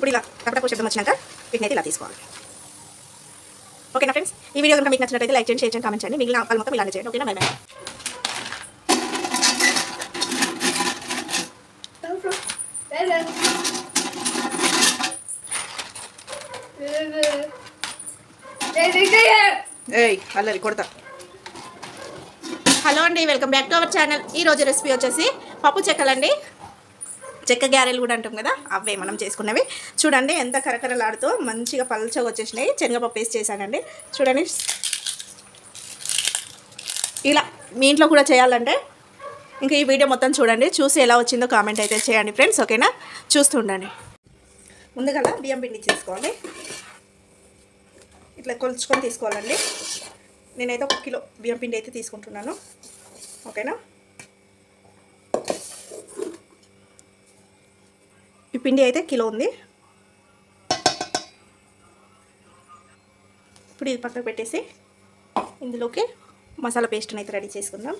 ఇప్పుడు ఇలా టపటపు శబ్దం వచ్చినాక వీటిని అయితే ఇలా తీసుకోవాలి ఓకేనా ఫ్రెండ్స్ ఈ వీడియో కనుక మీకు నచ్చినట్లయితే లైక్ చేయండి షేర్ చేయండి కామెంట్ చేయండి మిగిలిన అప్పాలు మొత్తం ఇలానే చేయండి ఓకేనా బై బై ఏయ్ అల్లరి కొడతా హలో అండి welcome back to our channel ఈ రోజు రెసిపీ వచ్చేసి పప్పు చెక్కలండి చెక్క గ్యారెలు కూడా అంటాం కదా అవే మనం చేసుకున్నవి చూడండి ఎంత కరకరలాడుతూ మంచిగా పల్చగా వచ్చేసినాయి శనగపప్పు వేసి చేశానండి చూడండి ఇలా మీ ఇంట్లో కూడా చేయాలంటే ఇంకా ఈ వీడియో మొత్తం చూడండి చూసి ఎలా వచ్చిందో కామెంట్ అయితే చేయండి ఫ్రెండ్స్ ఓకేనా చూస్తూ ఉండండి ముందుగా బియ్యం పిండి చేసుకోవాలి ఇట్లా కొలుచుకొని తీసుకోవాలండి నేనైతే ఒక కిలో బియ్యం పిండి అయితే తీసుకుంటున్నాను ఓకేనా ఈ పిండి అయితే కిలో ఉంది ఇప్పుడు ఇది పక్కకు పెట్టేసి ఇందులోకి మసాలా పేస్ట్ని అయితే రెడీ చేసుకుందాం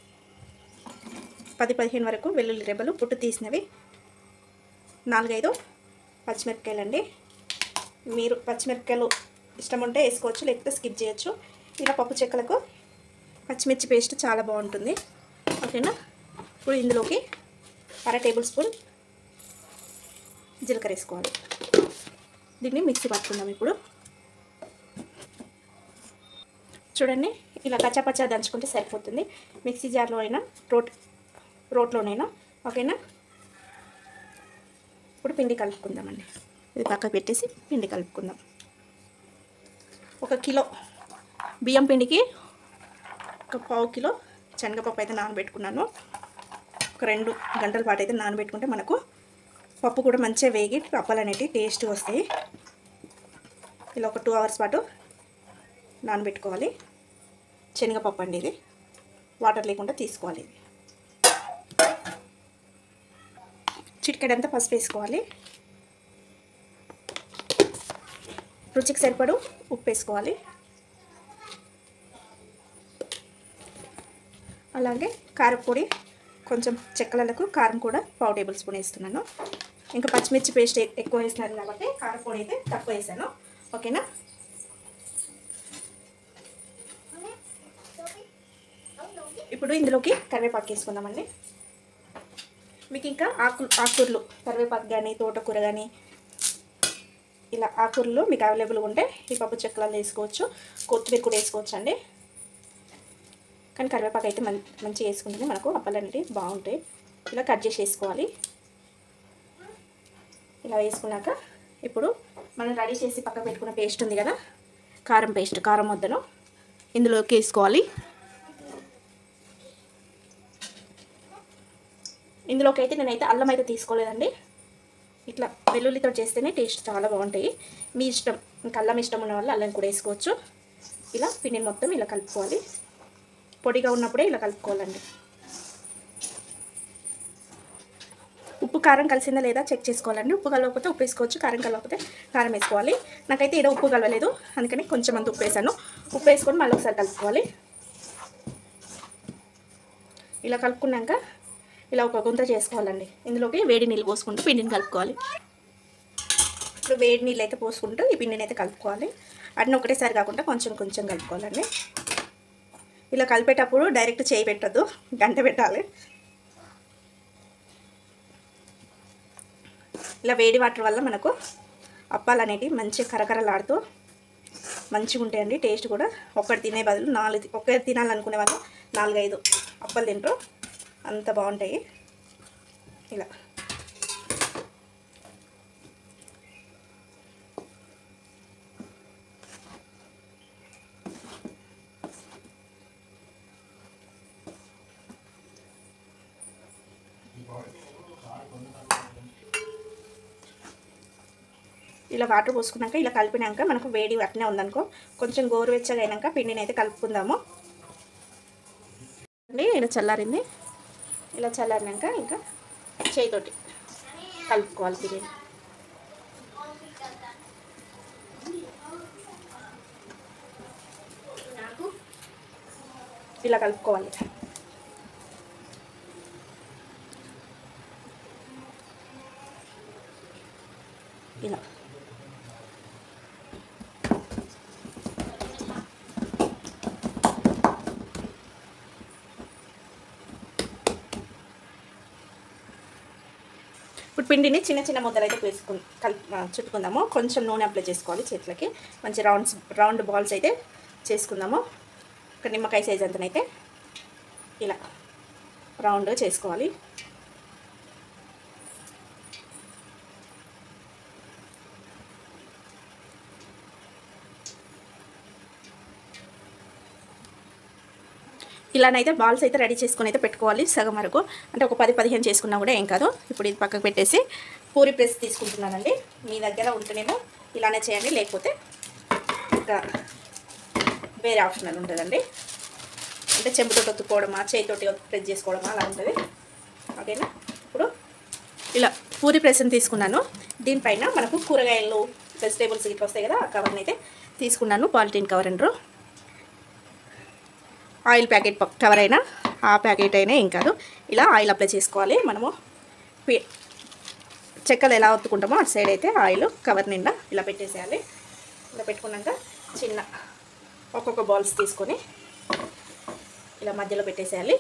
పది పదిహేను వరకు వెల్లుల్లి రెబ్బలు పుట్టు తీసినవి నాలుగైదు పచ్చిమిరపకాయలు అండి మీరు పచ్చిమిరపకాయలు ఇష్టం ఉంటే వేసుకోవచ్చు లేకపోతే స్కిప్ చేయొచ్చు ఇలా పప్పు చెక్కలకు పచ్చిమిర్చి పేస్ట్ చాలా బాగుంటుంది ఓకేనా ఇప్పుడు ఇందులోకి అర టేబుల్ స్పూన్ జీలకర్ర వేసుకోవాలి దీన్ని మిక్సీ పట్టుకుందాం ఇప్పుడు చూడండి ఇలా కచ్చాపచ్చా దంచుకుంటే సరిపోతుంది మిక్సీ జార్లో అయినా రోట్ రోట్లోనైనా ఓకేనా ఇప్పుడు పిండి కలుపుకుందామండి ఇది పక్కకు పెట్టేసి పిండి కలుపుకుందాం ఒక కిలో బియ్యం పిండికి ఒక పావు కిలో శనగపప్పు అయితే నానబెట్టుకున్నాను ఒక రెండు గంటల పాటు అయితే నానబెట్టుకుంటే మనకు పప్పు కూడా మంచిగా వేగి అప్పాలు అనేవి టేస్ట్ వస్తాయి ఇలా ఒక టూ అవర్స్ పాటు నానబెట్టుకోవాలి శనగపప్పు అండి ఇది వాటర్ లేకుండా తీసుకోవాలి ఇది చిటికెడంతా పసుపు వేసుకోవాలి రుచికి సరిపడు ఉప్పు వేసుకోవాలి అలాగే కారపొడి కొంచెం చెక్కలకు కారం కూడా పావు టేబుల్ స్పూన్ వేస్తున్నాను ఇంకా పచ్చిమిర్చి పేస్ట్ ఎ- ఎక్కువ వేసినారు కాబట్టి కారపొడి అయితే తక్కువ వేసాను ఓకేనా ఇప్పుడు ఇందులోకి కరివేపాకు వేసుకుందామండి మీకు ఇంకా ఆకు ఆకుకూరలు కరివేపాకు కానీ తోటకూర కానీ ఇలా ఆకుకూరలు మీకు అవైలబుల్గా ఉంటే ఈ పప్పు చెక్కలలో వేసుకోవచ్చు కొత్తిమీర కూడా వేసుకోవచ్చు అండి కానీ కరివేపాకు అయితే మం మంచిగా వేసుకుంటేనే మనకు అప్పాలు అనేవి బాగుంటాయి ఇలా కట్ చేసి వేసుకోవాలి ఇలా వేసుకున్నాక ఇప్పుడు మనం రెడీ చేసి పక్క పెట్టుకున్న పేస్ట్ ఉంది కదా కారం పేస్ట్ కారం ముద్దను ఇందులోకి వేసుకోవాలి ఇందులోకి అయితే నేనైతే అల్లం అయితే తీసుకోలేదండి ఇట్లా వెల్లుల్లితో చేస్తేనే టేస్ట్ చాలా బాగుంటాయి మీ ఇష్టం ఇంకా అల్లం ఇష్టం ఉన్న వాళ్ళు అల్లం కూడా వేసుకోవచ్చు ఇలా పిండిని మొత్తం ఇలా కలుపుకోవాలి పొడిగా ఉన్నప్పుడే ఇలా కలుపుకోవాలండి ఉప్పు కారం కలిసిందా లేదా చెక్ చేసుకోవాలండి ఉప్పు కలవకపోతే ఉప్పు వేసుకోవచ్చు కారం కలవకపోతే కారం వేసుకోవాలి నాకైతే ఈడ ఉప్పు కలవలేదు అందుకని కొంచెం అంత ఉప్పు వేసాను ఉప్పు వేసుకొని మళ్ళీ ఒకసారి కలుపుకోవాలి ఇలా కలుపుకున్నాక ఇలా ఒక గుంత చేసుకోవాలండి ఇందులోకి వేడి నీళ్ళు పోసుకుంటూ పిండిని కలుపుకోవాలి ఇప్పుడు వేడి నీళ్ళు అయితే పోసుకుంటూ ఈ పిండిని అయితే కలుపుకోవాలి అన్నీ ఒకటేసారి కాకుండా కొంచెం కొంచెం కలుపుకోవాలండి ఇలా కలిపేటప్పుడు డైరెక్ట్ చేయి పెట్టద్దు గంట పెట్టాలి ఇలా వేడి వాటర్ వల్ల మనకు అప్పాలు అనేటివి మంచిగా కరకరలాడుతూ మంచిగా ఉంటాయండి టేస్ట్ కూడా ఒక్కటి తినే బదులు నాలుగు ఒక్కటి తినాలనుకునే వాళ్ళు నాలుగైదు అప్పాలు తింటారు అంత బాగుంటాయి ఇలా ఇలా వాటర్ పోసుకున్నాక ఇలా కలిపినాక మనకు వేడి అట్నే ఉందనుకో కొంచెం గోరువెచ్చగా అయినాక పిండిని అయితే కలుపుకుందాము అండి ఇలా చల్లారింది ఇలా చల్లారినాక ఇంకా చేయితోటి కలుపుకోవాలి పిండిని ఇలా కలుపుకోవాలి ఇలా ఇప్పుడు పిండిని చిన్న చిన్న ముద్దలు అయితే వేసుకు కలిపి చుట్టుకుందాము కొంచెం నూనె అప్లై చేసుకోవాలి చేతులకి మంచి రౌండ్స్ రౌండ్ బాల్స్ అయితే చేసుకుందాము ఒక నిమ్మకాయ సైజ్ అంతనైతే ఇలా రౌండ్ చేసుకోవాలి ఇలానైతే బాల్స్ అయితే రెడీ చేసుకొని అయితే పెట్టుకోవాలి సగం వరకు అంటే ఒక పది పదిహేను చేసుకున్నా కూడా ఏం కాదు ఇప్పుడు ఇది పక్కకు పెట్టేసి పూరి ప్రెస్ తీసుకుంటున్నానండి మీ దగ్గర ఉంటేనేమో ఇలానే చేయండి లేకపోతే ఇంకా వేరే ఆప్షనల్ ఉంటుందండి అంటే చెంబుతో ఒత్తుకోవడమా చేతితోటి ప్రెస్ చేసుకోవడమా అలా ఉంటుంది ఓకేనా ఇప్పుడు ఇలా పూరి ప్రెస్ని తీసుకున్నాను దీనిపైన మనకు కూరగాయలు వెజిటేబుల్స్ ఇట్లా వస్తాయి కదా ఆ కవర్ని అయితే తీసుకున్నాను పాలిథిన్ కవర్ అంటారు ఆయిల్ ప్యాకెట్ ప- కవర్ అయినా ఆ ప్యాకెట్ అయినా ఏం కాదు ఇలా ఆయిల్ అప్లై చేసుకోవాలి మనము పి- చెక్కలు ఎలా ఒత్తుకుంటామో అటు సైడ్ అయితే ఆయిల్ కవర్ నిండా ఇలా పెట్టేసేయాలి ఇలా పెట్టుకున్నాక చిన్న ఒక్కొక్క బాల్స్ తీసుకొని ఇలా మధ్యలో పెట్టేసేయాలి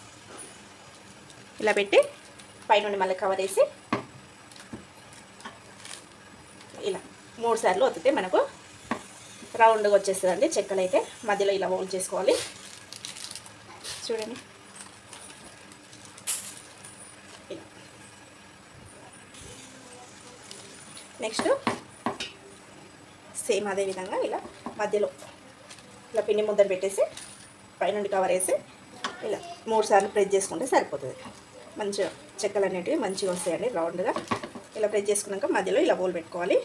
ఇలా పెట్టి పైనుండి మళ్ళీ కవర్ వేసి ఇలా మూడు సార్లు ఒత్తితే మనకు రౌండ్గా వచ్చేస్తుందండి చెక్కలు అయితే మధ్యలో ఇలా హోల్డ్ చేసుకోవాలి చూడండి ఇలా నెక్స్ట్ సేమ్ అదే విధంగా ఇలా మధ్యలో ఇలా పిండి ముద్దను పెట్టేసి పైనుండి కవర్ వేసి ఇలా మూడు సార్లు ప్రెస్ చేసుకుంటే సరిపోతుంది మంచిగా చెక్కలు అనేటివి మంచిగా వస్తాయండి రౌండ్గా ఇలా ప్రెస్ చేసుకున్నాక మధ్యలో ఇలా హోల్ పెట్టుకోవాలి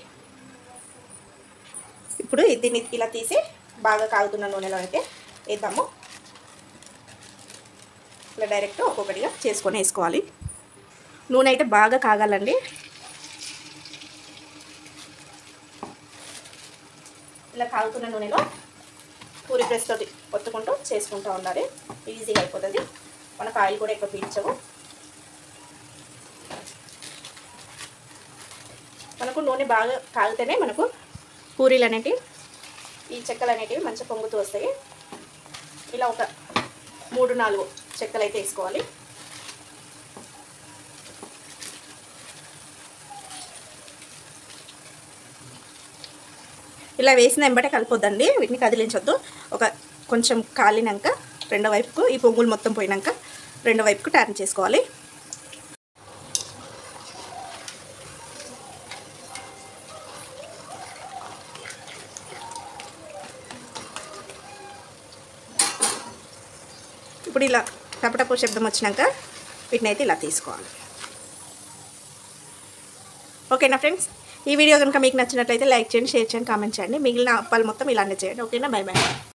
ఇప్పుడు దీన్ని ఇలా తీసి బాగా కాగుతున్న నూనెలో అయితే వేద్దాము ఇలా డైరెక్ట్ ఒక్కొక్కటిగా చేసుకొని వేసుకోవాలి నూనె అయితే బాగా కాగాలండి ఇలా కాగుతున్న నూనెలో పూరి ప్రెస్ తోటి ఒత్తుకుంటూ చేసుకుంటూ ఉండాలి ఈజీగా అయిపోతుంది మనకు ఆయిల్ కూడా ఎక్కువ పీల్చవు మనకు నూనె బాగా కాగితేనే మనకు పూరీలు అనేటివి ఈ చెక్కలు అనేటివి మంచిగా పొంగుతూ వస్తాయి ఇలా ఒక మూడు నాలుగు చెక్కలు అయితే వేసుకోవాలి ఇలా వేసిన వెంబటే కలిపొద్దండి వీటిని కదిలించొద్దు ఒక కొంచెం కాలినాక రెండో వైపుకు ఈ పొంగులు మొత్తం పోయినాక రెండో వైపుకు టర్న్ చేసుకోవాలి ఇప్పుడు ఇలా టపటపు శబ్దం వచ్చినాక వీటిని అయితే ఇలా తీసుకోవాలి ఓకేనా ఫ్రెండ్స్ ఈ వీడియో కనుక మీకు నచ్చినట్లయితే లైక్ చేయండి షేర్ చేయండి కామెంట్ చేయండి మిగిలిన అప్పాలు మొత్తం ఇలానే చేయండి ఓకేనా బై బై